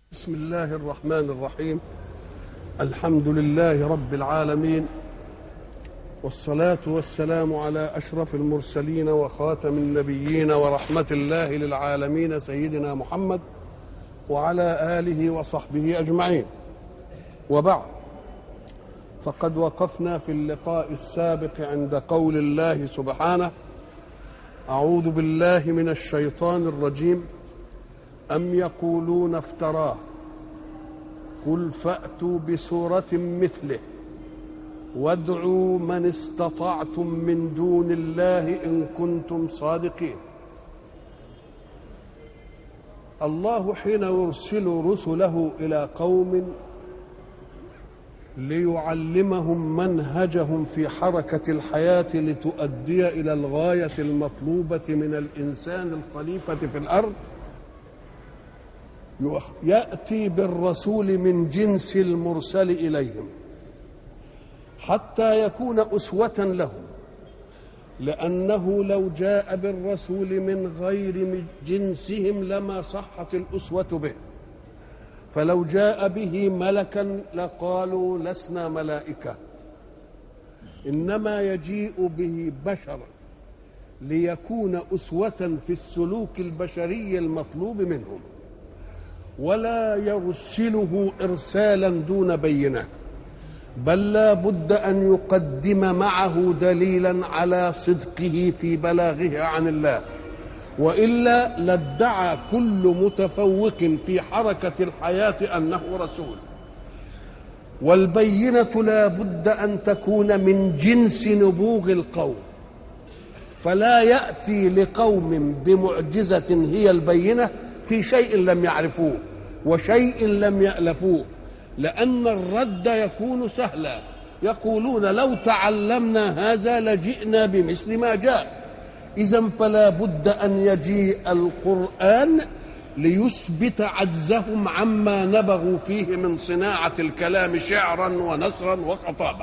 بسم الله الرحمن الرحيم الحمد لله رب العالمين والصلاة والسلام على أشرف المرسلين وخاتم النبيين ورحمة الله للعالمين سيدنا محمد وعلى آله وصحبه أجمعين وبعد فقد وقفنا في اللقاء السابق عند قول الله سبحانه أعوذ بالله من الشيطان الرجيم أم يقولون افتراه قل فأتوا بسورة مثله وادعوا من استطعتم من دون الله إن كنتم صادقين الله حين يرسل رسله إلى قوم ليعلمهم منهجهم في حركة الحياة لتؤدي إلى الغاية المطلوبة من الإنسان الخليفة في الأرض ياتي بالرسول من جنس المرسل اليهم حتى يكون اسوه لهم لانه لو جاء بالرسول من غير جنسهم لما صحت الاسوه به فلو جاء به ملكا لقالوا لسنا ملائكه انما يجيء به بشرا ليكون اسوه في السلوك البشري المطلوب منهم ولا يرسله ارسالا دون بينه بل لا بد ان يقدم معه دليلا على صدقه في بلاغه عن الله والا لادعى كل متفوق في حركه الحياه انه رسول والبينه لا بد ان تكون من جنس نبوغ القوم فلا ياتي لقوم بمعجزه هي البينه في شيء لم يعرفوه وشيء لم يألفوه لأن الرد يكون سهلا يقولون لو تعلمنا هذا لجئنا بمثل ما جاء إذا فلا بد أن يجيء القرآن ليثبت عجزهم عما نبغوا فيه من صناعة الكلام شعرا ونثرا وخطابة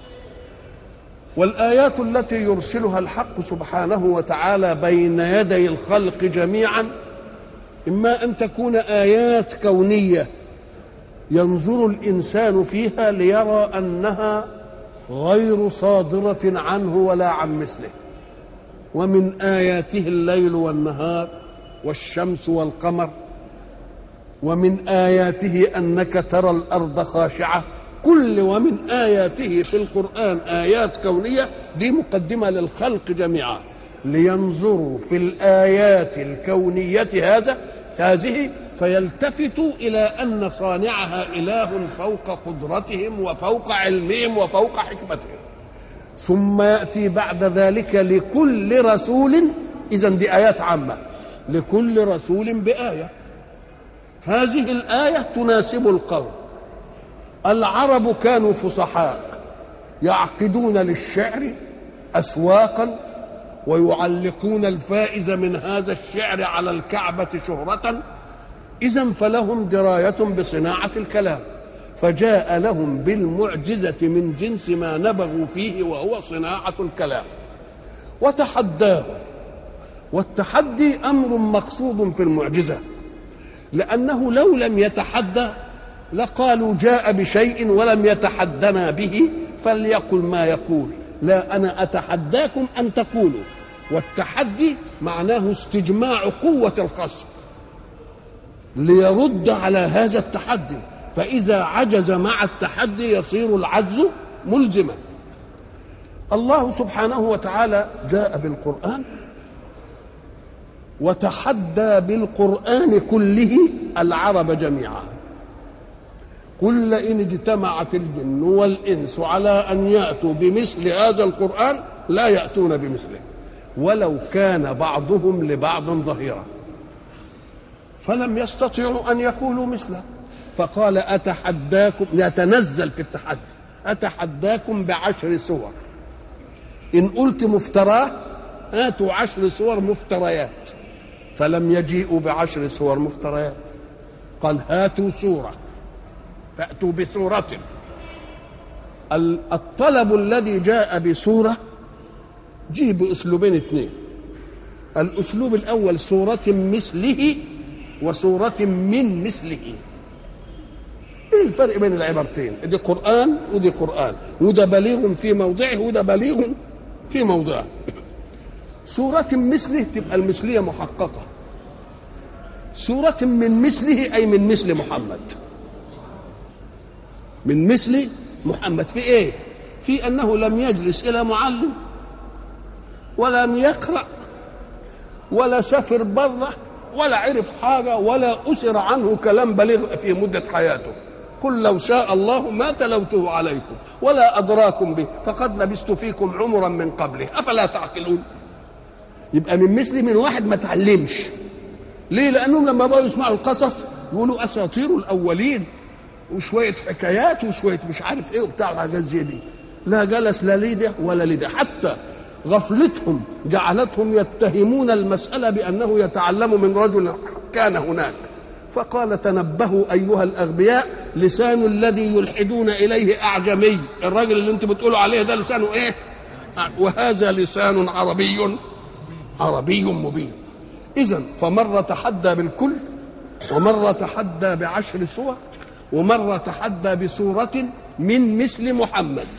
والآيات التي يرسلها الحق سبحانه وتعالى بين يدي الخلق جميعا إما أن تكون آيات كونية ينظر الإنسان فيها ليرى أنها غير صادرة عنه ولا عن مثله ومن آياته الليل والنهار والشمس والقمر ومن آياته أنك ترى الأرض خاشعة كل ومن آياته في القرآن آيات كونية دي مقدمة للخلق جميعا لينظروا في الآيات الكونية هذا هذه فيلتفتوا إلى أن صانعها إله فوق قدرتهم وفوق علمهم وفوق حكمتهم ثم يأتي بعد ذلك لكل رسول إذا دي آيات عامة لكل رسول بآية هذه الآية تناسب القوم العرب كانوا فصحاء يعقدون للشعر أسواقا ويعلقون الفائز من هذا الشعر على الكعبة شهرة إذا فلهم دراية بصناعة الكلام فجاء لهم بالمعجزة من جنس ما نبغوا فيه وهو صناعة الكلام وتحداه والتحدي أمر مقصود في المعجزة لأنه لو لم يتحدى لقالوا جاء بشيء ولم يتحدنا به فليقل ما يقول لا أنا أتحداكم أن تقولوا والتحدي معناه استجماع قوة الخصم ليرد على هذا التحدي فإذا عجز مع التحدي يصير العجز ملزما الله سبحانه وتعالى جاء بالقرآن وتحدى بالقرآن كله العرب جميعا قل لئن اجتمعت الجن والإنس على أن يأتوا بمثل هذا القرآن لا يأتون بمثله ولو كان بعضهم لبعض ظهيرا فلم يستطيعوا ان يقولوا مثله فقال اتحداكم يتنزل في التحدي اتحداكم بعشر سور ان قلت مفتراه هاتوا عشر سور مفتريات فلم يجيئوا بعشر سور مفتريات قال هاتوا سوره فاتوا بسوره الطلب الذي جاء بسوره جه باسلوبين اثنين الاسلوب الاول سوره مثله وسوره من مثله ايه الفرق بين العبارتين دي قرآن ودي قرآن وده بليغ في موضعه وده بليغ في موضعه سورة مثله تبقى المثلية محققة سورة من مثله أي من مثل محمد من مثل محمد في ايه في انه لم يجلس الى معلم ولم يقرا ولا سافر بره ولا عرف حاجه ولا اسر عنه كلام بليغ في مده حياته قل لو شاء الله ما تلوته عليكم ولا ادراكم به فقد لبست فيكم عمرا من قبله افلا تعقلون يبقى من مثل من واحد ما تعلمش ليه لانهم لما بقوا يسمعوا القصص يقولوا اساطير الاولين وشويه حكايات وشويه مش عارف ايه وبتاع حاجات زي دي لا جلس لا لده ولا لده حتى غفلتهم جعلتهم يتهمون المسألة بأنه يتعلم من رجل كان هناك فقال تنبهوا أيها الأغبياء لسان الذي يلحدون إليه أعجمي الراجل اللي انت بتقولوا عليه ده لسانه إيه وهذا لسان عربي عربي مبين إذا فمرة تحدى بالكل ومرة تحدى بعشر سور ومرة تحدى بسورة من مثل محمد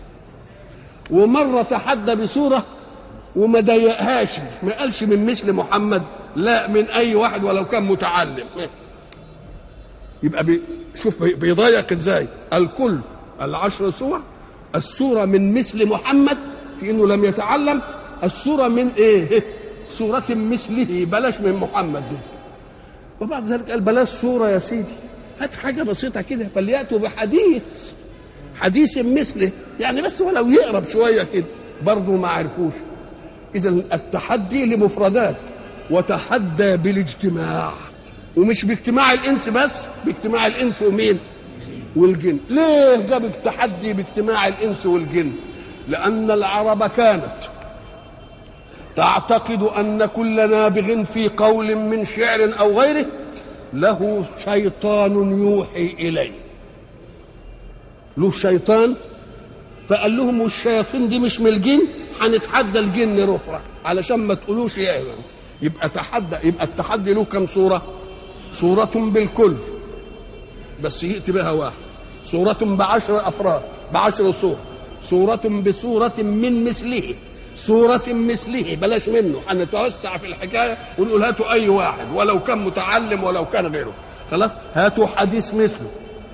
ومرة تحدى بسورة وما ضيقهاش ما قالش من مثل محمد لا من أي واحد ولو كان متعلم يبقى بي شوف بيضيق ازاي الكل العشر سور السورة من مثل محمد في انه لم يتعلم السورة من ايه سورة مثله بلاش من محمد دي وبعد ذلك قال بلاش سورة يا سيدي هات حاجة بسيطة كده فليأتوا بحديث حديث مثله يعني بس ولو يقرب شوية كده برضه ما عرفوش إذا التحدي لمفردات وتحدى بالاجتماع ومش باجتماع الإنس بس باجتماع الإنس ومين والجن ليه جاب التحدي باجتماع الإنس والجن لأن العرب كانت تعتقد أن كل نابغ في قول من شعر أو غيره له شيطان يوحي إليه له شيطان فقال لهم والشياطين دي مش من الجن هنتحدى الجن رفرة علشان ما تقولوش يا إمام. يبقى تحدى يبقى التحدي له كم صورة صورة بالكل بس يأتي بها واحد صورة بعشر أفراد بعشر صور صورة بصورة من مثله صورة مثله بلاش منه هنتوسع في الحكاية ونقول هاتوا أي واحد ولو كان متعلم ولو كان غيره خلاص هاتوا حديث مثله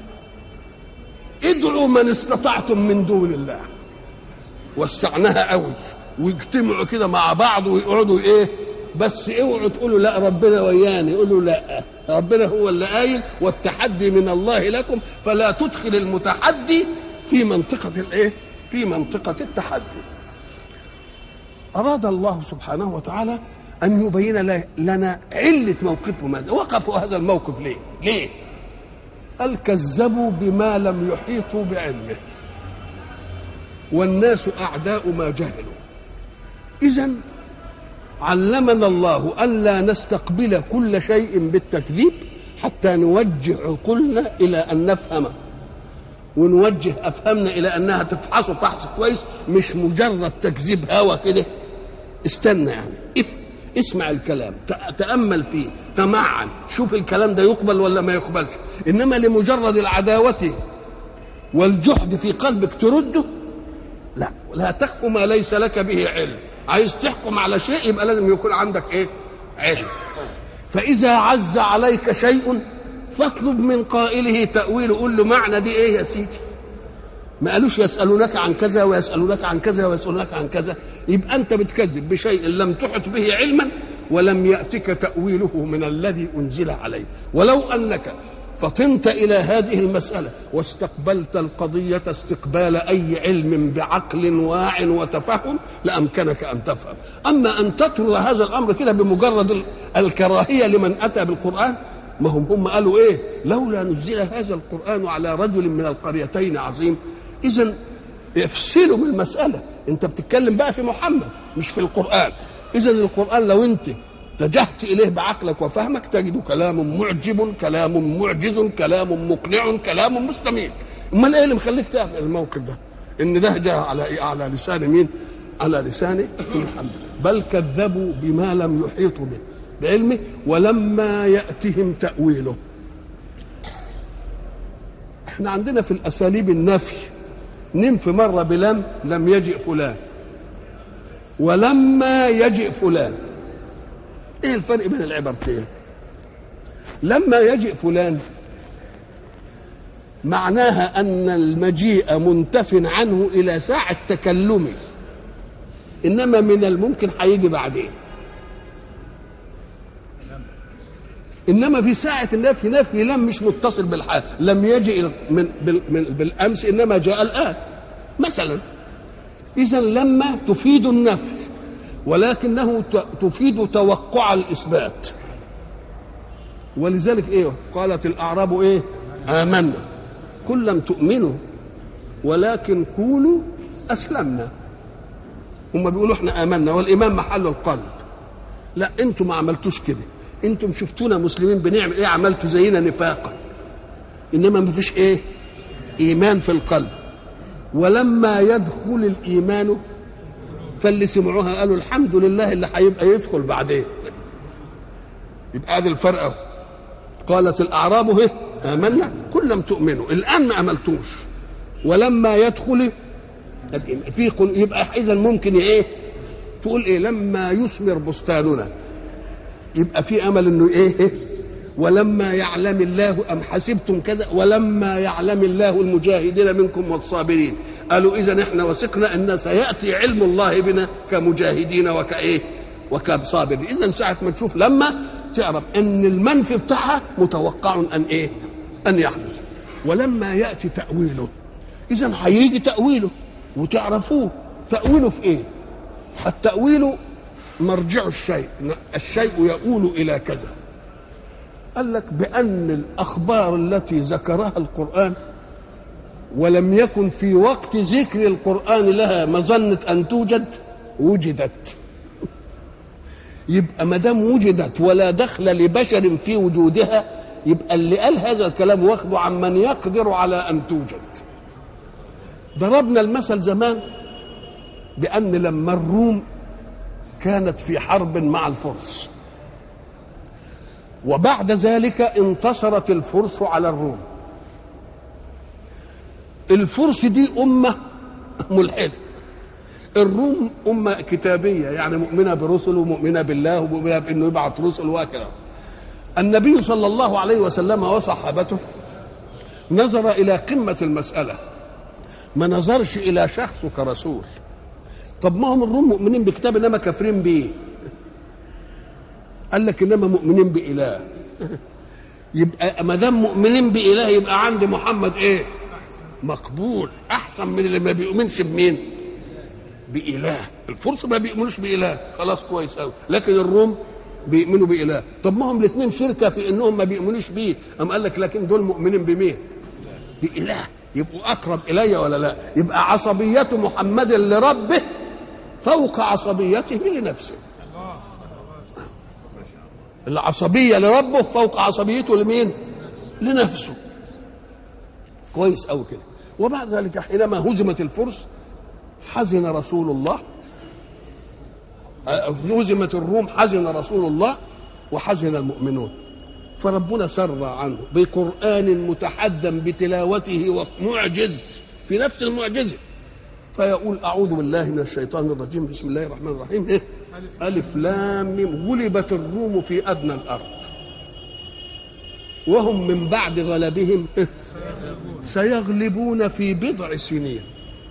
ادعوا من استطعتم من دون الله وسعناها قوي ويجتمعوا كده مع بعض ويقعدوا ايه بس اوعوا تقولوا لا ربنا وياني قولوا لا ربنا هو اللي قايل والتحدي من الله لكم فلا تدخل المتحدي في منطقة الايه في منطقة التحدي أراد الله سبحانه وتعالى أن يبين لنا علة موقفهم هذا وقفوا هذا الموقف ليه ليه قال كذبوا بما لم يحيطوا بعلمه والناس أعداء ما جهلوا إذا علمنا الله ألا نستقبل كل شيء بالتكذيب حتى نوجه عقولنا إلى أن نفهم ونوجه أفهمنا إلى أنها تفحص فحص كويس مش مجرد تكذيب هوى كده استنى يعني اف اسمع الكلام تأمل فيه تمعن شوف الكلام ده يقبل ولا ما يقبلش إنما لمجرد العداوة والجحد في قلبك ترده لا لا تخف ما ليس لك به علم عايز تحكم على شيء يبقى لازم يكون عندك ايه علم فإذا عز عليك شيء فاطلب من قائله تأويله قول له معنى دي ايه يا سيدي ما قالوش يسألونك عن كذا ويسألونك عن كذا ويسألونك عن كذا يبقى أنت بتكذب بشيء لم تحط به علما ولم يأتك تأويله من الذي أنزل عليه ولو أنك فطنت إلى هذه المسألة واستقبلت القضية استقبال أي علم بعقل واع وتفهم لأمكنك أن تفهم أما أن تطرد هذا الأمر كده بمجرد الكراهية لمن أتى بالقرآن ما هم هم قالوا إيه لولا نزل هذا القرآن على رجل من القريتين عظيم إذا افصلوا من المسألة أنت بتتكلم بقى في محمد مش في القرآن إذا القرآن لو أنت اتجهت إليه بعقلك وفهمك تجد كلام معجب كلام معجز كلام مقنع كلام مستميت امال ايه اللي مخليك تعرف الموقف ده ان ده جاء على إيه؟ على لسان مين على لسان محمد بل كذبوا بما لم يحيطوا به بعلمه ولما يأتهم تأويله احنا عندنا في الاساليب النفي ننفي مره بلم لم يجئ فلان ولما يجئ فلان ايه الفرق بين العبارتين لما يجئ فلان معناها ان المجيء منتف عنه الى ساعه تكلمه انما من الممكن هيجي بعدين انما في ساعه النفي نفي لم مش متصل بالحال لم يجئ من بالامس انما جاء الان مثلا اذا لما تفيد النفي ولكنه تفيد توقع الاثبات ولذلك ايه قالت الاعراب ايه امنا كل لم تؤمنوا ولكن قولوا اسلمنا هم بيقولوا احنا امنا والايمان محل القلب لا انتم ما عملتوش كده انتم شفتونا مسلمين بنعمل ايه عملتوا زينا نفاقا انما ما فيش ايه ايمان في القلب ولما يدخل الايمان فاللي سمعوها قالوا الحمد لله اللي هيبقى يدخل بعدين يبقى هذا الفرق قالت الاعراب هي امنا كل لم تؤمنوا الان ما املتوش ولما يدخل في يبقى اذا ممكن ايه تقول ايه لما يثمر بستاننا يبقى في امل انه ايه ولما يعلم الله ام حسبتم كذا ولما يعلم الله المجاهدين منكم والصابرين قالوا اذا احنا وثقنا ان سياتي علم الله بنا كمجاهدين وكايه وكصابرين اذا ساعه ما تشوف لما تعرف ان المنفي بتاعها متوقع ان ايه ان يحدث ولما ياتي تاويله اذا هيجي تاويله وتعرفوه تاويله في ايه التاويل مرجع الشيء الشيء يؤول الى كذا قال لك بان الاخبار التي ذكرها القران ولم يكن في وقت ذكر القران لها مظنه ان توجد وجدت يبقى ما دام وجدت ولا دخل لبشر في وجودها يبقى اللي قال هذا الكلام واخده عن من يقدر على ان توجد ضربنا المثل زمان بان لما الروم كانت في حرب مع الفرس وبعد ذلك انتصرت الفرس على الروم الفرس دي أمة ملحدة الروم أمة كتابية يعني مؤمنة برسل ومؤمنة بالله ومؤمنة بأنه يبعث رسل وهكذا النبي صلى الله عليه وسلم وصحابته نظر إلى قمة المسألة ما نظرش إلى شخصه كرسول طب ما هم الروم مؤمنين بكتاب انما كافرين بيه قال لك انما مؤمنين باله يبقى ما دام مؤمنين باله يبقى عند محمد ايه مقبول احسن من اللي ما بيؤمنش بمين باله الفرس ما بيؤمنوش باله خلاص كويس قوي لكن الروم بيؤمنوا باله طب ما هم الاثنين شركه في انهم ما بيؤمنوش بيه ام قال لك لكن دول مؤمنين بمين باله يبقوا اقرب الي ولا لا يبقى عصبيه محمد لربه فوق عصبيته لنفسه العصبية لربه فوق عصبيته لمين لنفسه كويس أوي كده وبعد ذلك حينما هزمت الفرس حزن رسول الله هزمت الروم حزن رسول الله وحزن المؤمنون فربنا سر عنه بقرآن متحدى بتلاوته ومعجز في نفس المعجزه فيقول أعوذ بالله من الشيطان الرجيم بسم الله الرحمن الرحيم إيه؟ ألف لام ميم غلبت الروم في أدنى الأرض وهم من بعد غلبهم إيه؟ سيغلبون في بضع سنين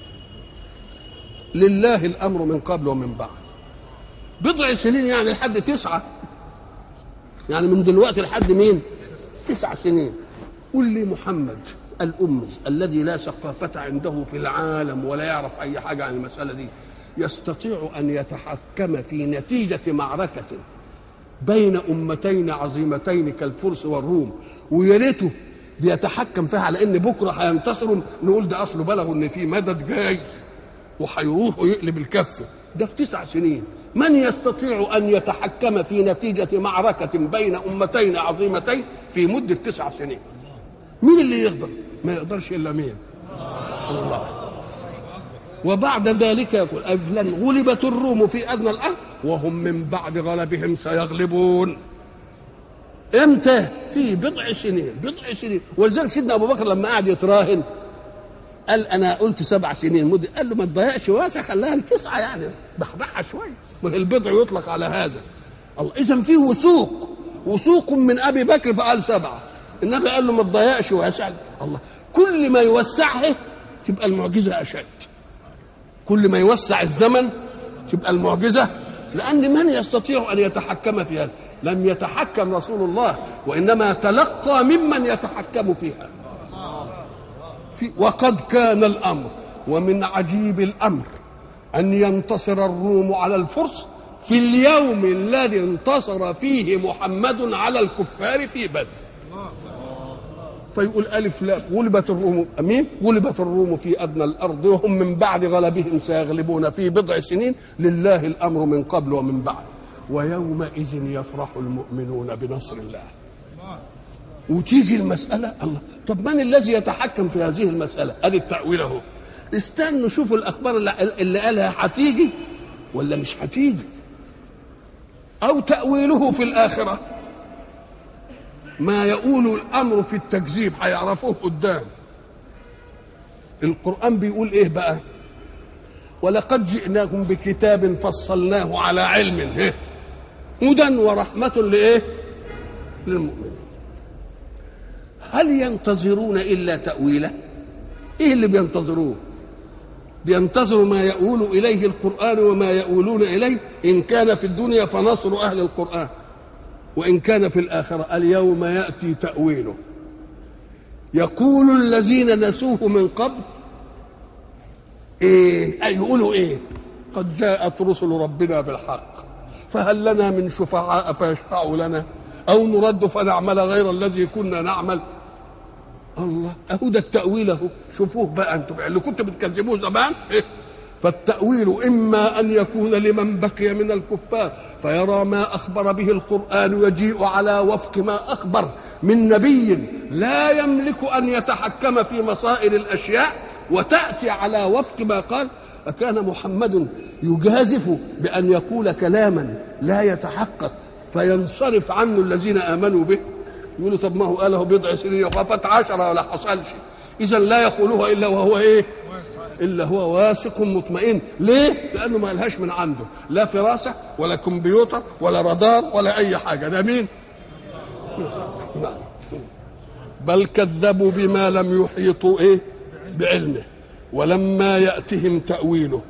لله الأمر من قبل ومن بعد بضع سنين يعني لحد تسعة يعني من دلوقتي لحد مين تسع سنين قل لي محمد الأمي الذي لا ثقافة عنده في العالم ولا يعرف أي حاجة عن المسألة دي يستطيع أن يتحكم في نتيجة معركة بين أمتين عظيمتين كالفرس والروم ويا ريته بيتحكم فيها على ان بكره هينتصروا نقول ده اصله بلغوا ان في مدد جاي وهيروح ويقلب الكفه ده في تسع سنين من يستطيع ان يتحكم في نتيجه معركه بين امتين عظيمتين في مده تسع سنين مين اللي يقدر ما يقدرش الا مين الله وبعد ذلك يقول أفلن غلبت الروم في أدنى الأرض وهم من بعد غلبهم سيغلبون امتى في بضع سنين بضع سنين ولذلك سيدنا ابو بكر لما قعد يتراهن قال انا قلت سبع سنين مدة قال له ما تضيعش واسع خلاها لتسعه يعني بحبحها شويه ما البضع يطلق على هذا الله اذا في وثوق وثوق من ابي بكر فقال سبعه النبي قال له ما تضيعش واسع الله كل ما يوسعه تبقى المعجزه اشد كل ما يوسع الزمن تبقى المعجزه لان من يستطيع ان يتحكم في هذا لم يتحكم رسول الله وانما تلقى ممن يتحكم فيها في وقد كان الامر ومن عجيب الامر ان ينتصر الروم على الفرس في اليوم الذي انتصر فيه محمد على الكفار في بدر فيقول ألف لا غلبت الروم أمين غلبت الروم في أدنى الأرض وهم من بعد غلبهم سيغلبون في بضع سنين لله الأمر من قبل ومن بعد ويومئذ يفرح المؤمنون بنصر الله وتيجي المسألة الله طب من الذي يتحكم في هذه المسألة ادي التأويل اهو استنوا شوفوا الأخبار اللي, اللي قالها هتيجي ولا مش هتيجي أو تأويله في الآخرة ما يقول الأمر في التكذيب هيعرفوه قدام القرآن بيقول إيه بقى ولقد جئناكم بكتاب فصلناه على علم إيه؟ هدى ورحمة لإيه للمؤمنين هل ينتظرون إلا تأويله إيه اللي بينتظروه بينتظروا ما يؤول إليه القرآن وما يؤولون إليه إن كان في الدنيا فنصر أهل القرآن وإن كان في الآخرة اليوم يأتي تأويله يقول الذين نسوه من قبل إيه أي يقولوا إيه قد جاءت رسل ربنا بالحق فهل لنا من شفعاء فيشفعوا لنا أو نرد فنعمل غير الذي كنا نعمل الله أهو ده التأويل أهو شوفوه بقى أنتم اللي كنتوا بتكذبوه زمان إيه؟ فالتأويل إما أن يكون لمن بقي من الكفار فيرى ما أخبر به القرآن ويجيء على وفق ما أخبر من نبي لا يملك أن يتحكم في مصائر الأشياء وتأتي على وفق ما قال أكان محمد يجازف بأن يقول كلاما لا يتحقق فينصرف عنه الذين آمنوا به يقولوا طب ما هو قاله بضع سنين وخافت عشرة ولا حصلش إذا لا يقولها إلا وهو إيه إلا هو واثق مطمئن ليه؟ لأنه ما لهاش من عنده لا فراسة ولا كمبيوتر ولا رادار ولا أي حاجة ده مين؟ بل كذبوا بما لم يحيطوا إيه؟ بعلمه ولما يأتهم تأويله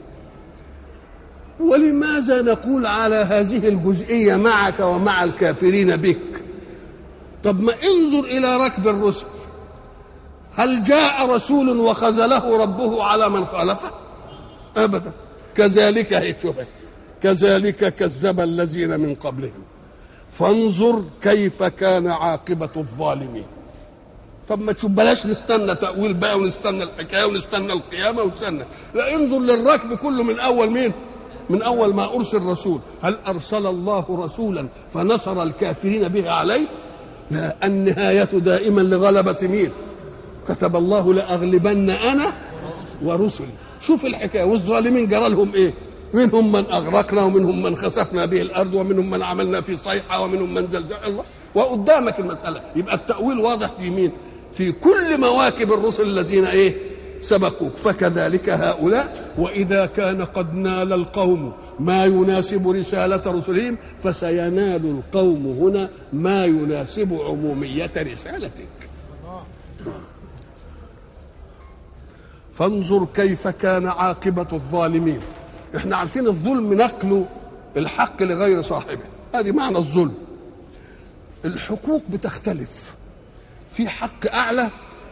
ولماذا نقول على هذه الجزئية معك ومع الكافرين بك طب ما انظر إلى ركب الرسل هل جاء رسول وخذله ربه على من خالفه ابدا كذلك هي شوفه كذلك كذب الذين من قبلهم فانظر كيف كان عاقبة الظالمين طب ما تشوف بلاش نستنى تأويل بقى ونستنى الحكاية ونستنى القيامة ونستنى لا انظر للركب كله من أول مين من أول ما أرسل رسول هل أرسل الله رسولا فنصر الكافرين به عليه لا النهاية دائما لغلبة مين كتب الله لأغلبن أنا ورسلي شوف الحكاية والظالمين جرى لهم إيه منهم من أغرقنا ومنهم من خسفنا به الأرض ومنهم من عملنا في صيحة ومنهم من زلزل الله وقدامك المسألة يبقى التأويل واضح في مين في كل مواكب الرسل الذين إيه سبقوك فكذلك هؤلاء وإذا كان قد نال القوم ما يناسب رسالة رسلهم فسينال القوم هنا ما يناسب عمومية رسالتك فانظر كيف كان عاقبة الظالمين احنا عارفين الظلم نقل الحق لغير صاحبه هذه معنى الظلم الحقوق بتختلف في حق أعلى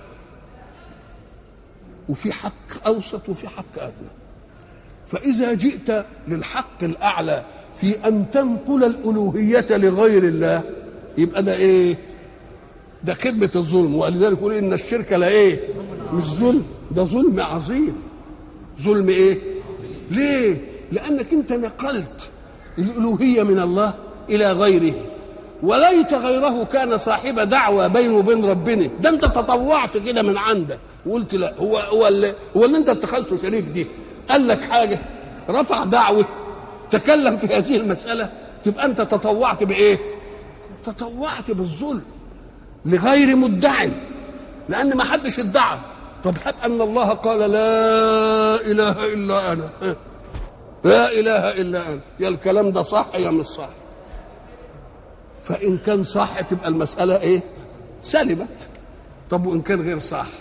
وفي حق أوسط وفي حق أدنى فإذا جئت للحق الأعلى في أن تنقل الألوهية لغير الله يبقى ده إيه؟ ده خدمة الظلم ولذلك يقول إن الشرك لا إيه؟ مش ظلم ده ظلم عظيم ظلم إيه؟ ليه؟ لأنك أنت نقلت الألوهية من الله إلى غيره وليت غيره كان صاحب دعوة بينه وبين ربنا ده أنت تطوعت كده من عندك وقلت لا هو هو اللي هو اللي أنت اتخذته شريك دي قال لك حاجة رفع دعوة تكلم في هذه المسألة تبقى أنت تطوعت بإيه؟ تطوعت بالظلم لغير مدع لان ما حدش ادعى طب هب ان الله قال لا اله الا انا لا اله الا انا يا الكلام ده صح يا مش صح فان كان صح تبقى المساله ايه سلمت طب وان كان غير صح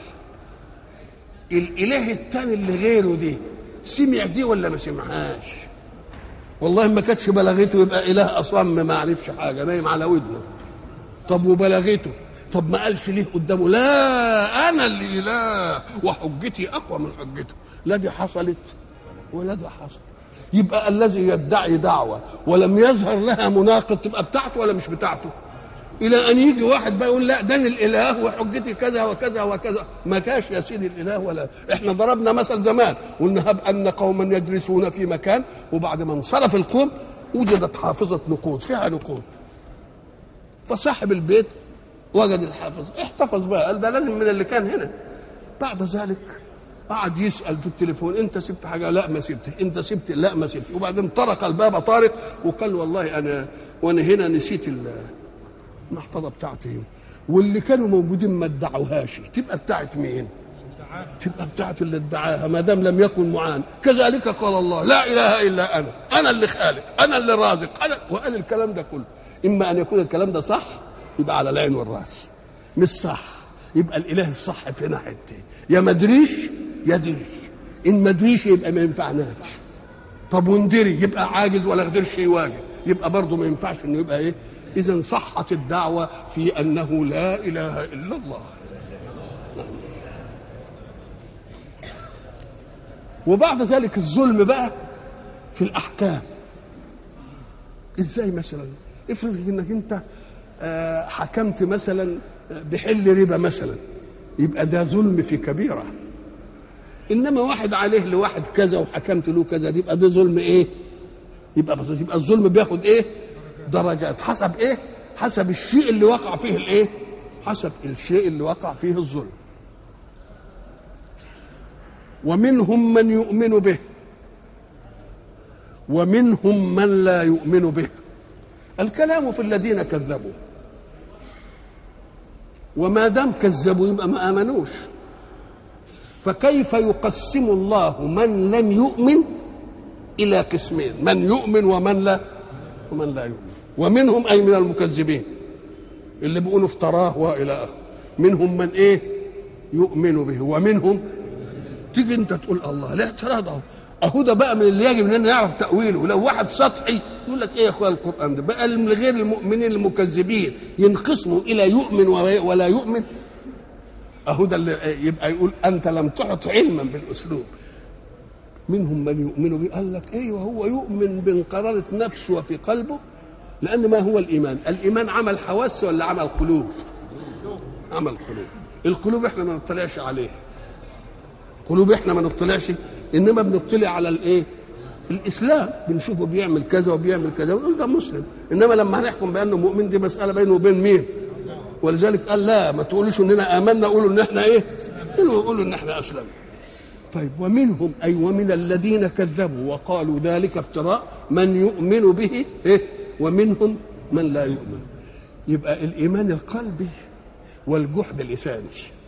الاله الثاني اللي غيره دي سمع دي ولا ما سمعهاش والله ما كانتش بلغته يبقى اله اصم ما عرفش حاجه نايم على ودنه طب وبلغته طب ما قالش ليه قدامه لا انا اللي اله وحجتي اقوى من حجته لا دي حصلت ولا ده حصل يبقى الذي يدعي دعوه ولم يظهر لها مناقض تبقى بتاعته ولا مش بتاعته الى ان يجي واحد بقى يقول لا ده الاله وحجتي كذا وكذا وكذا ما كاش يا سيدي الاله ولا احنا ضربنا مثل زمان قلنا هب ان قوما يجلسون في مكان وبعد ما انصرف القوم وجدت حافظه نقود فيها نقود فصاحب البيت وجد الحافظ احتفظ بقى قال ده لازم من اللي كان هنا بعد ذلك قعد يسال في التليفون انت سبت حاجه لا ما سبت انت سبت لا ما سبت وبعدين طرق الباب طارق وقال والله انا وانا هنا نسيت المحفظه بتاعتي هنا واللي كانوا موجودين ما ادعوهاش تبقى بتاعت مين تبقى بتاعت اللي ادعاها ما دام لم يكن معان كذلك قال الله لا اله الا انا انا اللي خالق انا اللي رازق انا وقال الكلام ده كله اما ان يكون الكلام ده صح يبقى على العين والراس مش صح يبقى الاله الصح في ناحيتين يا مدريش يا دري ان مدريش يبقى ما ينفعناش طب وندري يبقى عاجز ولا قدرش يواجه يبقى برضه ما ينفعش انه يبقى ايه اذا صحت الدعوه في انه لا اله الا الله وبعد ذلك الظلم بقى في الاحكام ازاي مثلا افرض انك انت آه، حكمت مثلا بحل ربا مثلا يبقى ده ظلم في كبيره انما واحد عليه لواحد كذا وحكمت له كذا يبقى ده ظلم ايه يبقى بس يبقى الظلم بياخد ايه درجات حسب ايه حسب الشيء اللي وقع فيه الايه حسب الشيء اللي وقع فيه الظلم ومنهم من يؤمن به ومنهم من لا يؤمن به الكلام في الذين كذبوا وما دام كذبوا يبقى ما امنوش فكيف يقسم الله من لم يؤمن الى قسمين من يؤمن ومن لا ومن لا يؤمن ومنهم اي من المكذبين اللي بيقولوا افتراه والى اخره منهم من ايه يؤمن به ومنهم تيجي انت تقول الله لا اعتراض اهو اهو ده بقى من اللي يجب اننا نعرف تاويله لو واحد سطحي يقول لك ايه يا اخويا القران ده بقى من غير المؤمنين المكذبين ينقسموا الى يؤمن ولا يؤمن اهو ده اللي يبقى يقول انت لم تعط علما بالاسلوب منهم من يؤمن به قال لك ايوه هو يؤمن بانقرارة نفسه وفي قلبه لان ما هو الايمان الايمان عمل حواس ولا عمل قلوب عمل قلوب القلوب احنا ما نطلعش عليه قلوب احنا ما نطلعش انما بنطلع على الايه الاسلام بنشوفه بيعمل كذا وبيعمل كذا ونقول ده مسلم انما لما هنحكم بانه مؤمن دي مساله بينه وبين مين ولذلك قال لا ما تقولوش اننا امنا قولوا ان احنا ايه قولوا ان احنا اسلمنا طيب ومنهم اي ومن الذين كذبوا وقالوا ذلك افتراء من يؤمن به إيه؟ ومنهم من لا يؤمن يبقى الايمان القلبي والجحد اللساني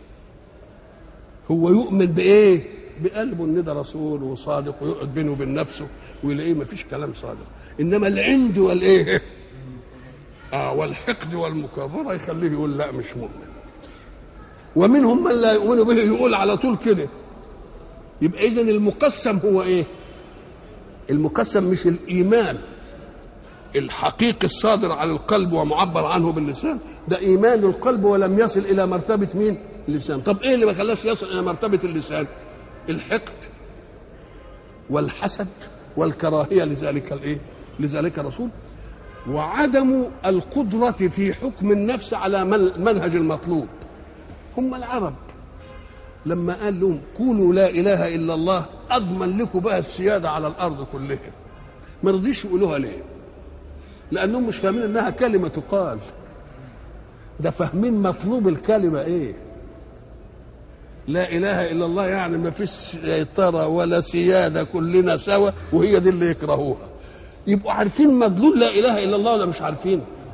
هو يؤمن بايه بقلبه ان ده رسول وصادق ويقعد بينه وبين نفسه ويلاقيه ما فيش كلام صادق انما العند والايه اه والحقد والمكابره يخليه يقول لا مش مؤمن ومنهم من لا يؤمن به يقول على طول كده يبقى اذا المقسم هو ايه المقسم مش الايمان الحقيقي الصادر على القلب ومعبر عنه باللسان ده ايمان القلب ولم يصل الى مرتبه مين اللسان طب ايه اللي ما خلاش يصل الى مرتبه اللسان الحقد والحسد والكراهيه لذلك الايه لذلك الرسول وعدم القدرة في حكم النفس على منهج المطلوب هم العرب لما قال لهم قولوا لا إله إلا الله أضمن لكم بقى السيادة على الأرض كلها ما رضيش يقولوها ليه لأنهم مش فاهمين إنها كلمة تقال ده فاهمين مطلوب الكلمة إيه لا إله إلا الله يعني ما فيش سيطرة ولا سيادة كلنا سوا وهي دي اللي يكرهوها يبقوا عارفين مدلول لا اله الا الله ولا مش عارفين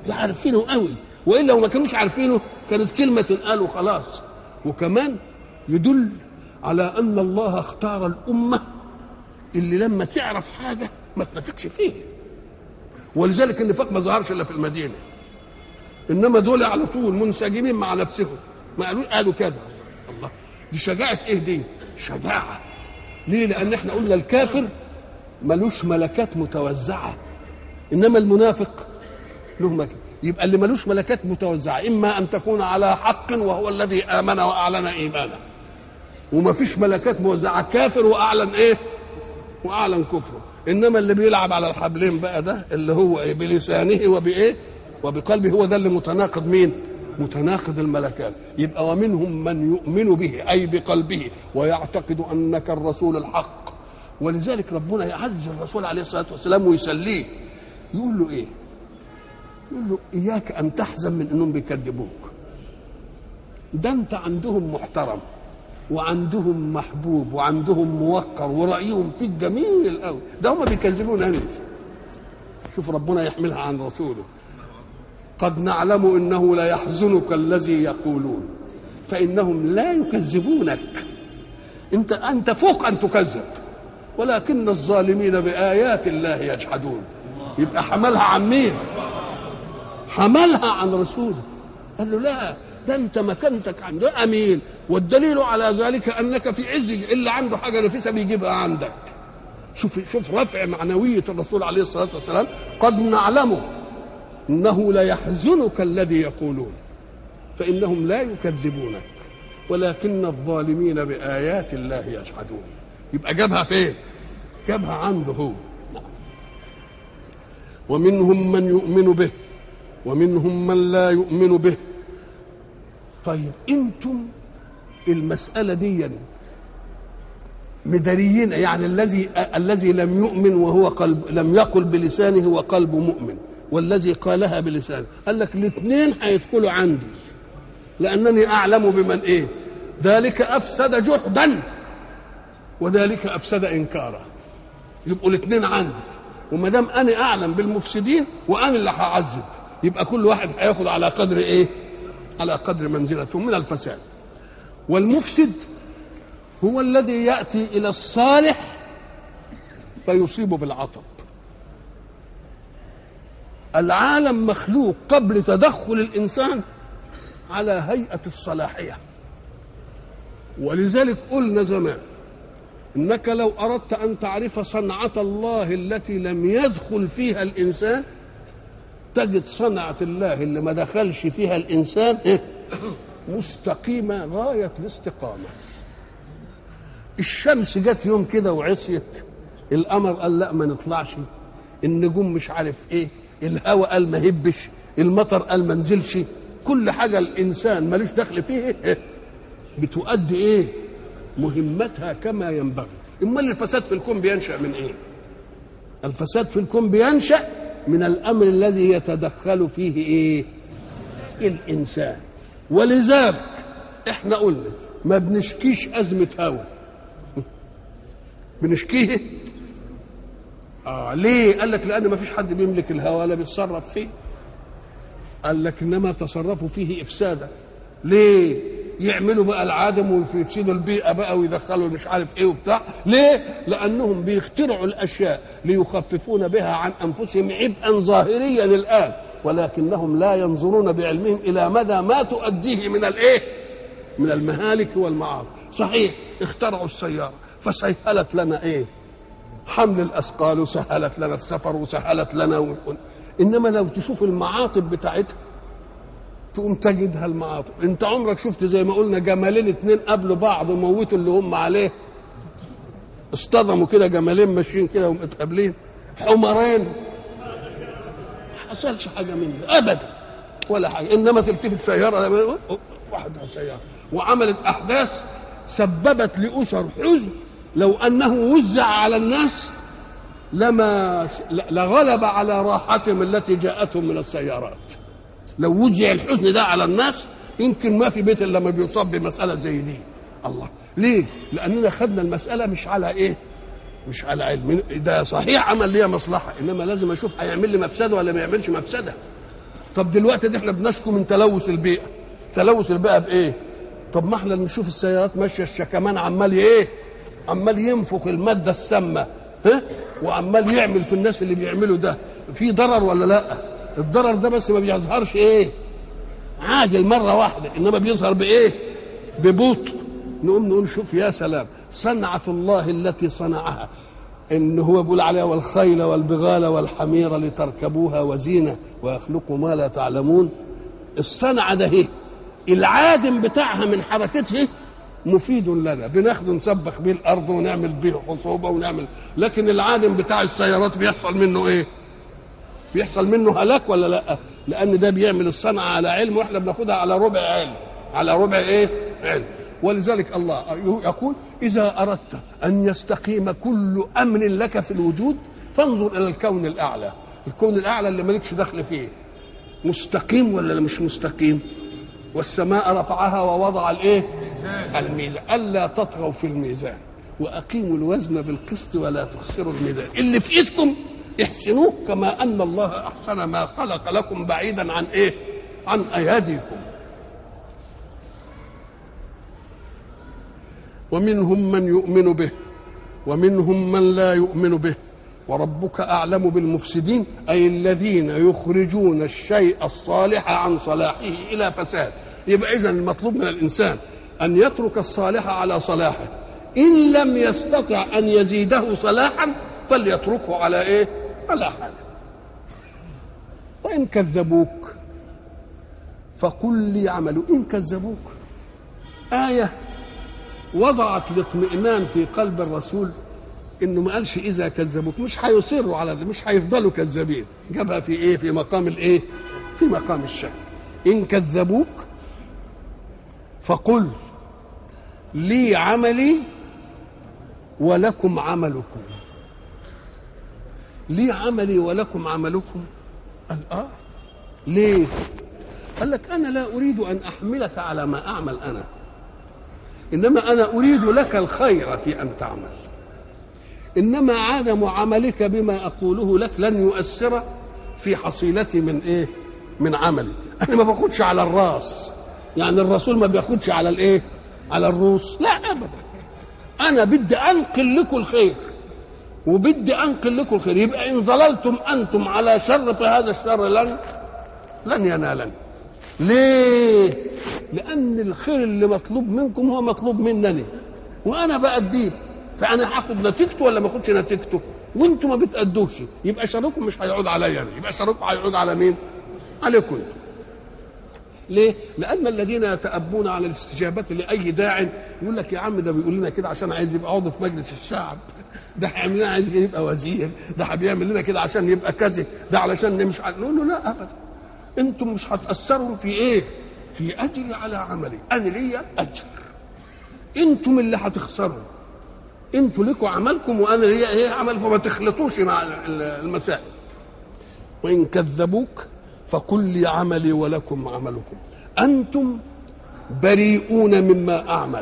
ده عارفينه قوي والا لو ما كانوش عارفينه كانت كلمه تنقال وخلاص وكمان يدل على ان الله اختار الامه اللي لما تعرف حاجه ما تنافقش فيه ولذلك النفاق ما ظهرش الا في المدينه انما دول على طول منسجمين مع نفسهم ما قالوا قالوا كذا الله دي شجاعه ايه دي شجاعه ليه لان احنا قلنا الكافر ملوش ملكات متوزعه انما المنافق له ملكات يبقى اللي ملوش ملكات متوزعه اما ان تكون على حق وهو الذي امن واعلن ايمانه وما فيش ملكات موزعه كافر واعلن ايه واعلن كفره انما اللي بيلعب على الحبلين بقى ده اللي هو ايه بلسانه وبايه وبقلبه هو ده اللي متناقض مين متناقض الملكات يبقى ومنهم من يؤمن به اي بقلبه ويعتقد انك الرسول الحق ولذلك ربنا يعز الرسول عليه الصلاه والسلام ويسليه يقول له ايه يقول له اياك ان تحزن من انهم بيكذبوك ده انت عندهم محترم وعندهم محبوب وعندهم موقر ورايهم فيك جميل قوي ده هم بيكذبون انت شوف ربنا يحملها عن رسوله قد نعلم انه لا يحزنك الذي يقولون فانهم لا يكذبونك انت انت فوق ان تكذب ولكن الظالمين بايات الله يجحدون يبقى حملها عن مين حملها عن رسوله قال له لا ده انت مكانتك عنده امين والدليل على ذلك انك في عز اللي عنده حاجه نفيسه بيجيبها عندك شوف شوف رفع معنويه الرسول عليه الصلاه والسلام قد نعلم انه ليحزنك الذي يقولون فانهم لا يكذبونك ولكن الظالمين بايات الله يجحدون يبقى جابها فين جابها عنده هو ومنهم من يؤمن به ومنهم من لا يؤمن به طيب انتم المساله دي يعني مداريين يعني الذي الذي لم يؤمن وهو قلب لم يقل بلسانه وقلبه مؤمن والذي قالها بلسانه قال لك الاثنين هيدخلوا عندي لانني اعلم بمن ايه ذلك افسد جحدا وذلك افسد انكارا يبقوا الاثنين عندي وما دام انا اعلم بالمفسدين وانا اللي هعذب يبقى كل واحد هياخد على قدر ايه على قدر منزلته من الفساد والمفسد هو الذي ياتي الى الصالح فيصيبه بالعطب العالم مخلوق قبل تدخل الانسان على هيئه الصلاحيه ولذلك قلنا زمان انك لو اردت ان تعرف صنعه الله التي لم يدخل فيها الانسان تجد صنعه الله اللي ما دخلش فيها الانسان إيه؟ مستقيمه غايه الاستقامه الشمس جت يوم كده وعصيت القمر قال لا ما نطلعش النجوم مش عارف ايه الهواء قال ما هبش المطر قال ما نزلش كل حاجه الانسان ملوش دخل فيه إيه؟ بتؤدي ايه مهمتها كما ينبغي امال الفساد في الكون بينشا من ايه الفساد في الكون بينشا من الامر الذي يتدخل فيه ايه الانسان ولذلك احنا قلنا ما بنشكيش ازمه هوى بنشكيه اه ليه قال لك لان ما فيش حد بيملك الهوى ولا بيتصرف فيه قال لك انما تصرفوا فيه افسادا ليه يعملوا بقى العدم ويفسدوا البيئه بقى ويدخلوا مش عارف ايه وبتاع ليه لانهم بيخترعوا الاشياء ليخففون بها عن انفسهم عبئا ظاهريا الان ولكنهم لا ينظرون بعلمهم الى مدى ما تؤديه من الايه من المهالك والمعاصي صحيح اخترعوا السياره فسهلت لنا ايه حمل الاثقال وسهلت لنا السفر وسهلت لنا و... انما لو تشوف المعاطب بتاعتها تقوم تجدها المعاطب انت عمرك شفت زي ما قلنا جمالين اتنين قابلوا بعض وموتوا اللي هم عليه اصطدموا كده جمالين ماشيين كده ومتقابلين حمرين ما حصلش حاجه من ده ابدا ولا حاجه انما تلتفت سياره واحده سياره وعملت احداث سببت لاسر حزن لو انه وزع على الناس لما لغلب على راحتهم التي جاءتهم من السيارات لو وزع الحزن ده على الناس يمكن ما في بيت الا لما بيصاب بمساله زي دي الله ليه لاننا خدنا المساله مش على ايه مش على علم ده صحيح عمل ليا مصلحه انما لازم اشوف هيعمل لي مفسده ولا ما يعملش مفسده طب دلوقتي دي احنا بنشكو من تلوث البيئه تلوث البيئه بايه طب ما احنا نشوف السيارات ماشيه الشكمان عمال ايه عمال ينفخ الماده السامه ها وعمال يعمل في الناس اللي بيعملوا ده في ضرر ولا لا الضرر ده بس ما بيظهرش ايه عاجل مره واحده انما بيظهر بايه ببطء نقوم نقول شوف يا سلام صنعه الله التي صنعها ان هو بيقول عليها والخيل والبغال والحمير لتركبوها وزينه ويخلق ما لا تعلمون الصنعه ده هي العادم بتاعها من حركته مفيد لنا بناخده نسبخ بيه الارض ونعمل بيه خصوبه ونعمل لكن العادم بتاع السيارات بيحصل منه ايه بيحصل منه هلاك ولا لا لان ده بيعمل الصنعه على علم واحنا بناخدها على ربع علم على ربع ايه علم ولذلك الله يقول اذا اردت ان يستقيم كل امر لك في الوجود فانظر الى الكون الاعلى الكون الاعلى اللي مالكش دخل فيه مستقيم ولا مش مستقيم والسماء رفعها ووضع الايه الميزان الا تطغوا في الميزان واقيموا الوزن بالقسط ولا تخسروا الميزان اللي في ايدكم احسنوه كما ان الله احسن ما خلق لكم بعيدا عن ايه عن اياديكم ومنهم من يؤمن به ومنهم من لا يؤمن به وربك اعلم بالمفسدين اي الذين يخرجون الشيء الصالح عن صلاحه الى فساد يبقى اذا المطلوب من الانسان ان يترك الصالح على صلاحه ان لم يستطع ان يزيده صلاحا فليتركه على ايه على حاله وان كذبوك فقل لي عملوا ان كذبوك ايه وضعت الاطمئنان في قلب الرسول انه ما قالش اذا كذبوك مش هيصروا على ده مش هيفضلوا كذابين جابها في ايه في مقام الايه في مقام الشك ان كذبوك فقل لي عملي ولكم عملكم لي عملي ولكم عملكم قال اه ليه قال لك انا لا اريد ان احملك على ما اعمل انا انما انا اريد لك الخير في ان تعمل انما عدم عملك بما اقوله لك لن يؤثر في حصيلتي من ايه من عملي انا ما باخدش على الراس يعني الرسول ما بياخدش على الايه على الروس لا ابدا انا بدي انقل لكم الخير وبدي انقل لكم الخير يبقى ان ظللتم انتم على شر فهذا الشر لن لن ينالني ليه لان الخير اللي مطلوب منكم هو مطلوب منني وانا باديه فانا هاخد نتيجته ولا ما اخدش نتيجته وانتم ما بتادوش يبقى شركم مش هيعود عليا يعني. يبقى شركم هيعود على مين عليكم انتم ليه؟ لأن الذين يتأبون على الاستجابة لأي داع يقول لك يا عم ده بيقول لنا كده عشان عايز يبقى عضو في مجلس الشعب ده هيعمل لنا عايز يبقى وزير ده بيعمل لنا كده عشان يبقى كذا ده علشان مش نقول له لا أبدا أنتم مش هتأثروا في إيه؟ في أجري على عملي أنا ليا أجر أنتم اللي هتخسروا أنتوا لكم عملكم وأنا ليا إيه عمل فما تخلطوش مع المسائل وإن كذبوك فقل لي عملي ولكم عملكم انتم بريئون مما اعمل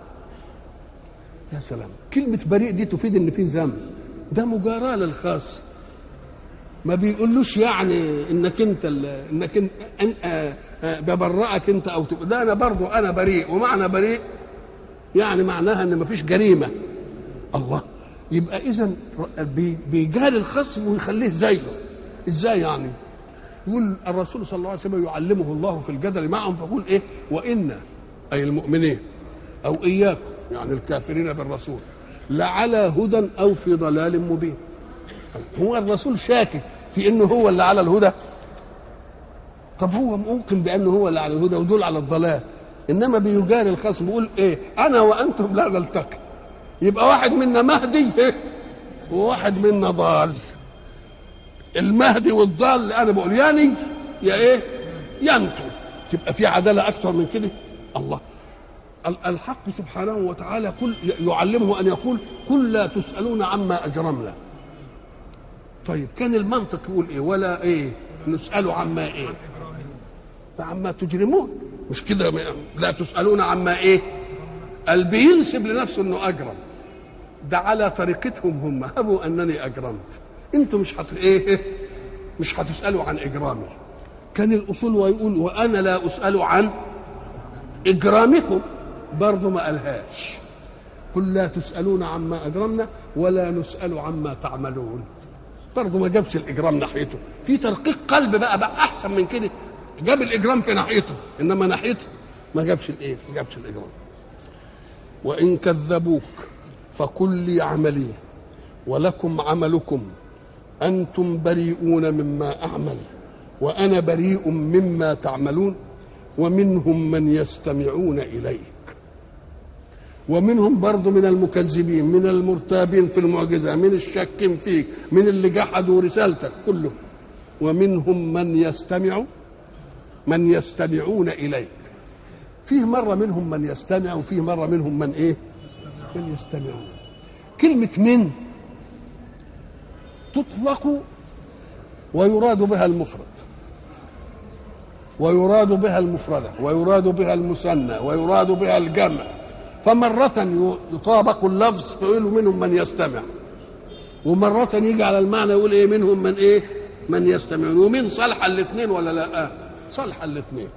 يا سلام كلمة بريء دي تفيد ان في ذنب ده مجاراة للخاص ما بيقولوش يعني انك انت انك انت أن ببرئك انت او تبقى ده انا برضو انا بريء ومعنى بريء يعني معناها ان مفيش جريمة الله يبقى اذا بيجاري الخصم ويخليه زيه ازاي يعني يقول الرسول صلى الله عليه وسلم يعلمه الله في الجدل معهم فيقول ايه وان اي المؤمنين او اياكم يعني الكافرين بالرسول لعلى هدى او في ضلال مبين هو الرسول شاكك في انه هو اللي على الهدى طب هو ممكن بانه هو اللي على الهدى ودول على الضلال انما بيجاري الخصم بيقول ايه انا وانتم لا نلتقي يبقى واحد منا مهدي وواحد منا ضال المهدي والضال اللي انا بقول يعني يا ايه يا انتم تبقى في عداله اكثر من كده الله الحق سبحانه وتعالى كل يعلمه ان يقول قل لا تسالون عما اجرمنا طيب كان المنطق يقول ايه ولا ايه نساله عما ايه عما تجرمون مش كده لا تسالون عما ايه قال بينسب لنفسه انه اجرم ده على طريقتهم هم هبوا انني اجرمت انتوا مش هت ايه مش هتسالوا عن اجرامي كان الاصول ويقول وانا لا اسال عن اجرامكم برضه ما قالهاش قل لا تسالون عما اجرمنا ولا نسال عما تعملون برضه ما جابش الاجرام ناحيته في ترقيق قلب بقى بقى احسن من كده جاب الاجرام في ناحيته انما ناحيته ما جابش الايه ما جابش الاجرام وان كذبوك فقل لي عملي ولكم عملكم انتم بريئون مما اعمل وانا بريء مما تعملون ومنهم من يستمعون اليك ومنهم برضه من المكذبين من المرتابين في المعجزه من الشاكين فيك من اللي جحدوا رسالتك كله ومنهم من يستمع من يستمعون اليك فيه مره منهم من يستمع وفيه مره منهم من ايه من يستمعون كلمه من تطلق ويراد بها المفرد ويراد بها المفردة ويراد بها المثنى ويراد بها الجمع فمرة يطابق اللفظ فيقول منهم من يستمع ومرة يجي على المعنى يقول ايه منهم من ايه من يستمعون ومن صالح الاثنين ولا لا صالح الاثنين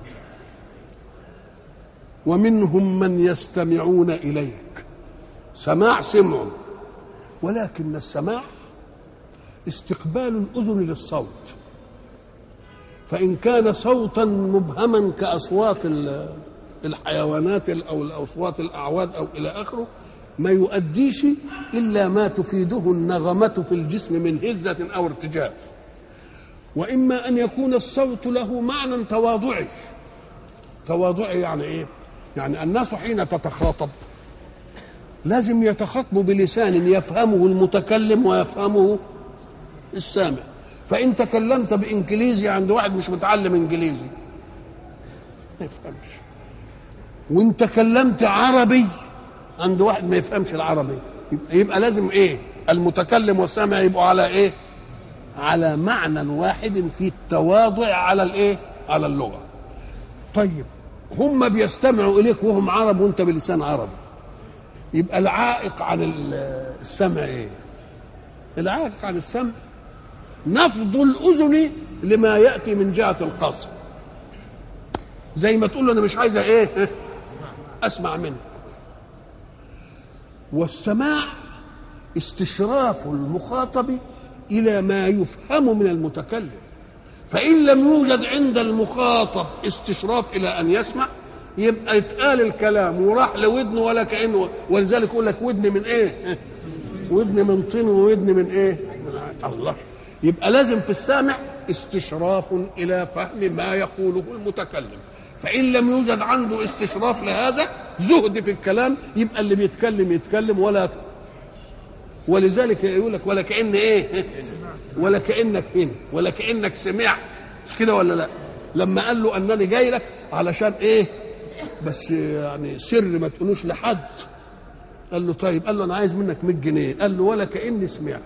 ومنهم من يستمعون إليك سماع سمع ولكن السماع استقبال الأذن للصوت فإن كان صوتا مبهما كأصوات الحيوانات أو الأصوات الأعواد أو إلى آخره ما يؤديش إلا ما تفيده النغمة في الجسم من هزة أو ارتجاف وإما أن يكون الصوت له معنى تواضعي تواضعي يعني إيه؟ يعني الناس حين تتخاطب لازم يتخاطبوا بلسان يفهمه المتكلم ويفهمه السامع فإن تكلمت بإنجليزي عند واحد مش متعلم إنجليزي ما يفهمش وإن تكلمت عربي عند واحد ما يفهمش العربي يبقى لازم إيه المتكلم والسامع يبقوا على إيه على معنى واحد في التواضع على الإيه على اللغة طيب هم بيستمعوا إليك وهم عرب وأنت بلسان عربي يبقى العائق عن السمع إيه العائق عن السمع نفض الأذن لما يأتي من جهة الخاصة زي ما تقول له أنا مش عايزة إيه أسمع منك والسماع استشراف المخاطب إلى ما يفهم من المتكلم فإن لم يوجد عند المخاطب استشراف إلى أن يسمع يبقى يتقال الكلام وراح لودنه ولا كأنه ولذلك يقول لك ودن من إيه؟ ودن من طين وودن من إيه؟ من الله يبقى لازم في السامع استشراف الى فهم ما يقوله المتكلم فان لم يوجد عنده استشراف لهذا زهد في الكلام يبقى اللي بيتكلم يتكلم ولا ولذلك يقول لك ولا كان ايه ولا كانك هنا ولا كانك سمعت مش كده ولا لا لما قال له انني جاي لك علشان ايه بس يعني سر ما تقولوش لحد قال له طيب قال له انا عايز منك 100 جنيه قال له ولا كاني سمعت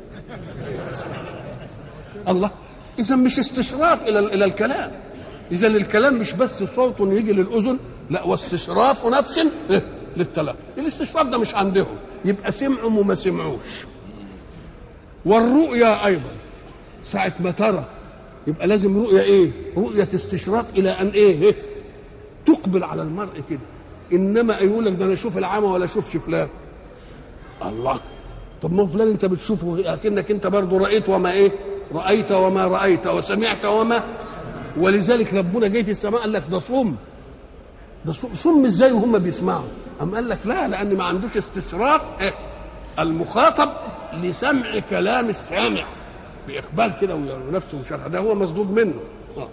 الله اذا مش استشراف الى الى الكلام اذا الكلام مش بس صوت يجي للاذن لا واستشراف نفس للتلقي الاستشراف ده مش عندهم يبقى سمعوا وما سمعوش والرؤيا ايضا ساعه ما ترى يبقى لازم رؤيا ايه رؤيه استشراف الى ان ايه تقبل على المرء كده انما يقول لك ده انا اشوف العمى ولا اشوفش فلان الله طب ما فلان انت بتشوفه اكنك انت برضه رايت وما ايه رايت وما رايت وسمعت وما ولذلك ربنا جاي في السماء قال لك ده صم ده صم, صم ازاي وهم بيسمعوا أم قال لك لا لان ما عندوش استشراف إيه؟ المخاطب لسمع كلام السامع باقبال كده ونفسه وشرح ده هو مصدود منه آه.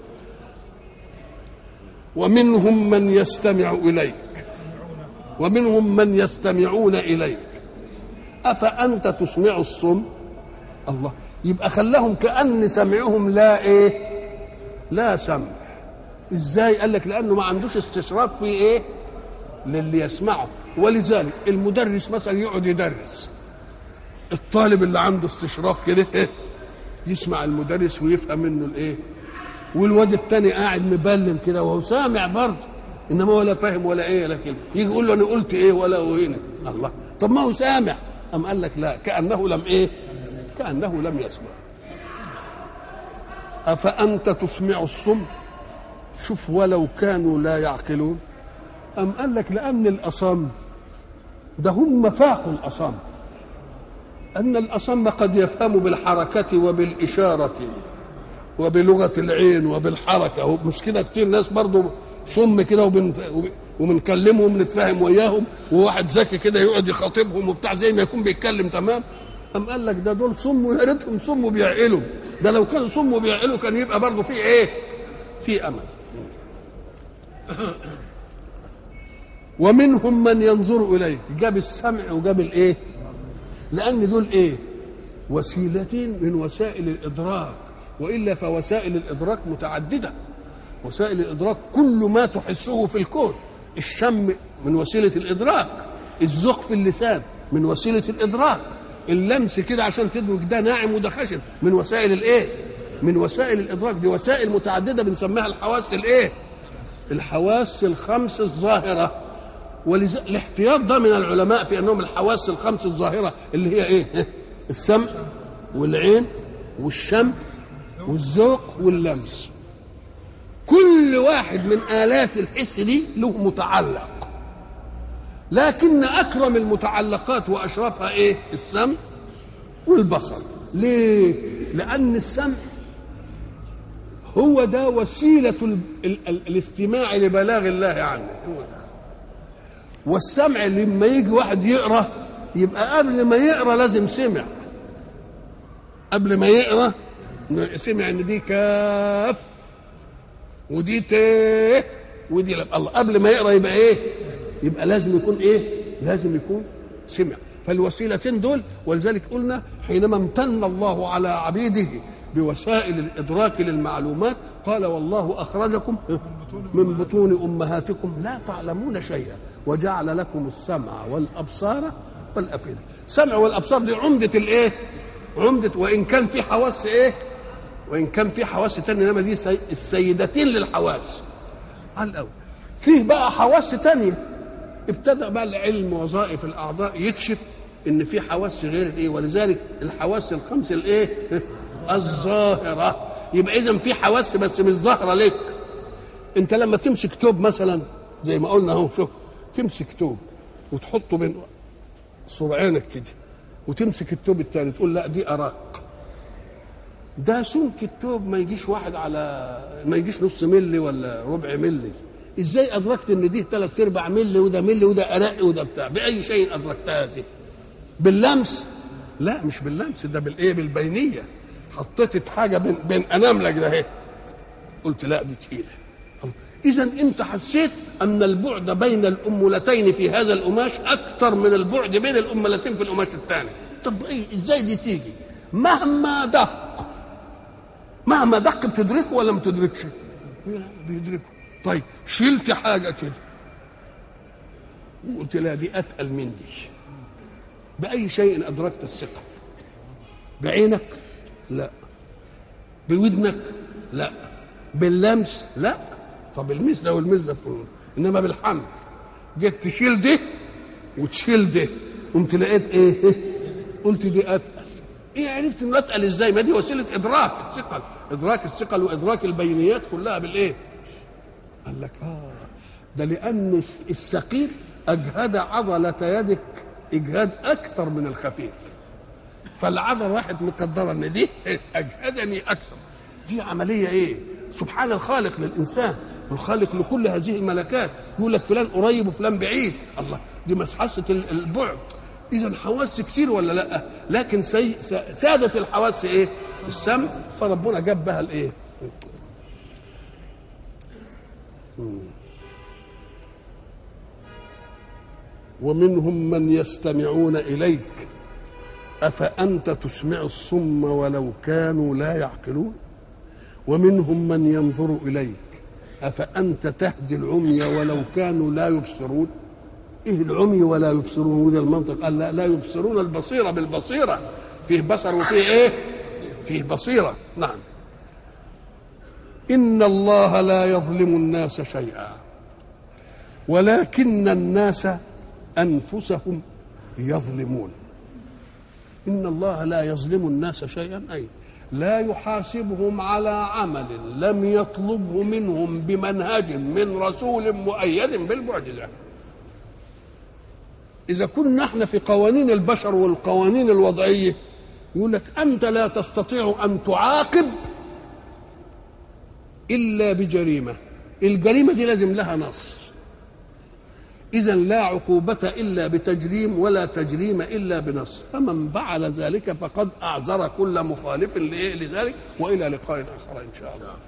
ومنهم من يستمع اليك ومنهم من يستمعون اليك افانت تسمع الصم الله يبقى خلاهم كان سمعهم لا ايه لا سمع ازاي قال لك لانه ما عندوش استشراف في ايه للي يسمعه ولذلك المدرس مثلا يقعد يدرس الطالب اللي عنده استشراف كده إيه؟ يسمع المدرس ويفهم منه الايه والواد التاني قاعد مبلم كده وهو سامع برضه انما ولا فاهم ولا ايه ولا كلمه يجي يقول له انا قلت ايه ولا وهنا الله طب ما هو سامع أم قال لك لا كأنه لم إيه كأنه لم يسمع أفأنت تسمع الصم شوف ولو كانوا لا يعقلون أم قال لك لأن الأصم ده هم فاقوا الأصم أن الأصم قد يفهم بالحركة وبالإشارة وبلغة العين وبالحركة مش كده كتير ناس برضو صم كده وبن... وبنكلمهم نتفاهم وياهم وواحد ذكي كده يقعد يخاطبهم وبتاع زي ما يكون بيتكلم تمام أم قال لك ده دول صم ويا ريتهم صم وبيعقلوا ده لو كانوا صم وبيعقلوا كان يبقى برضه في ايه؟ في امل ومنهم من ينظر اليه جاب السمع وجاب الايه؟ لان دول ايه؟ وسيلتين من وسائل الادراك والا فوسائل الادراك متعدده وسائل الادراك كل ما تحسه في الكون الشم من وسيله الادراك الذوق في اللسان من وسيله الادراك اللمس كده عشان تدرك ده ناعم وده خشن من وسائل الايه من وسائل الادراك دي وسائل متعدده بنسميها الحواس الايه الحواس الخمس الظاهره ولذا الاحتياط ده من العلماء في انهم الحواس الخمس الظاهره اللي هي ايه السمع والعين والشم والذوق واللمس كل واحد من آلات الحس دي له متعلق لكن أكرم المتعلقات وأشرفها إيه؟ السمع والبصر ليه؟ لأن السمع هو ده وسيلة ال ال ال الاستماع لبلاغ الله عنه هو ده. والسمع لما يجي واحد يقرأ يبقى قبل ما يقرأ لازم سمع قبل ما يقرأ سمع ان دي كاف ودي ت ودي لب. الله قبل ما يقرا يبقى ايه يبقى لازم يكون ايه لازم يكون سمع فالوسيلتين دول ولذلك قلنا حينما امتن الله على عبيده بوسائل الادراك للمعلومات قال والله اخرجكم من بطون امهاتكم لا تعلمون شيئا وجعل لكم السمع والابصار والافئده السمع والابصار دي عمده الايه عمده وان كان في حواس ايه وان كان في حواس تانية انما دي سي... السيدتين للحواس على الاول فيه بقى حواس تانية ابتدأ بقى العلم وظائف الاعضاء يكشف ان في حواس غير الايه ولذلك الحواس الخمس الايه الظاهره يبقى اذا في حواس بس مش ظاهره لك انت لما تمسك توب مثلا زي ما قلنا اهو شوف تمسك توب وتحطه بين صبعينك كده وتمسك التوب الثاني تقول لا دي ارق ده سمك التوب ما يجيش واحد على ما يجيش نص ملي ولا ربع ملي ازاي ادركت ان دي ثلاث ارباع ملي وده ملي وده ارق وده بتاع باي شيء ادركت هذه باللمس لا مش باللمس ده بالايه بالبينيه حطيت حاجه بين بين اناملك ده اهي قلت لا دي تقيله اذا انت حسيت ان البعد بين الامولتين في هذا القماش اكثر من البعد بين الامولتين في القماش الثاني طب ايه ازاي دي تيجي مهما دق مهما دق بتدركه ولا ما تدركش بيدركه طيب شلت حاجه كده وقلت لها دي اتقل من دي باي شيء ادركت الثقه بعينك لا بودنك لا باللمس لا طب المس ده والمس ده كله انما بالحمل جيت تشيل ده وتشيل ده قمت لقيت ايه قلت دي اتقل ايه عرفت انه اتقل ازاي ما دي وسيله ادراك الثقل ادراك الثقل وادراك البينيات كلها بالايه قال لك اه ده لان الثقيل اجهد عضله يدك اجهاد اكثر من الخفيف فالعضله راحت مقدره ان دي اجهدني اكثر دي عمليه ايه سبحان الخالق للانسان الخالق لكل هذه الملكات يقول لك فلان قريب وفلان بعيد الله دي مسحسه البعد اذا حواس كثير ولا لا لكن سي ساده الحواس ايه السمع فربنا جاب بها الايه ومنهم من يستمعون اليك افانت تسمع الصم ولو كانوا لا يعقلون ومنهم من ينظر اليك افانت تهدي العمي ولو كانوا لا يبصرون ايه العمي ولا يبصرون وده المنطق قال لا, لا يبصرون البصيره بالبصيره فيه بصر وفيه ايه فيه بصيره نعم ان الله لا يظلم الناس شيئا ولكن الناس انفسهم يظلمون ان الله لا يظلم الناس شيئا اي لا يحاسبهم على عمل لم يطلبه منهم بمنهج من رسول مؤيد بالمعجزة إذا كنا احنا في قوانين البشر والقوانين الوضعية يقول لك أنت لا تستطيع أن تعاقب إلا بجريمة الجريمة دي لازم لها نص إذا لا عقوبة إلا بتجريم ولا تجريم إلا بنص فمن فعل ذلك فقد أعذر كل مخالف لذلك وإلى لقاء آخر إن شاء الله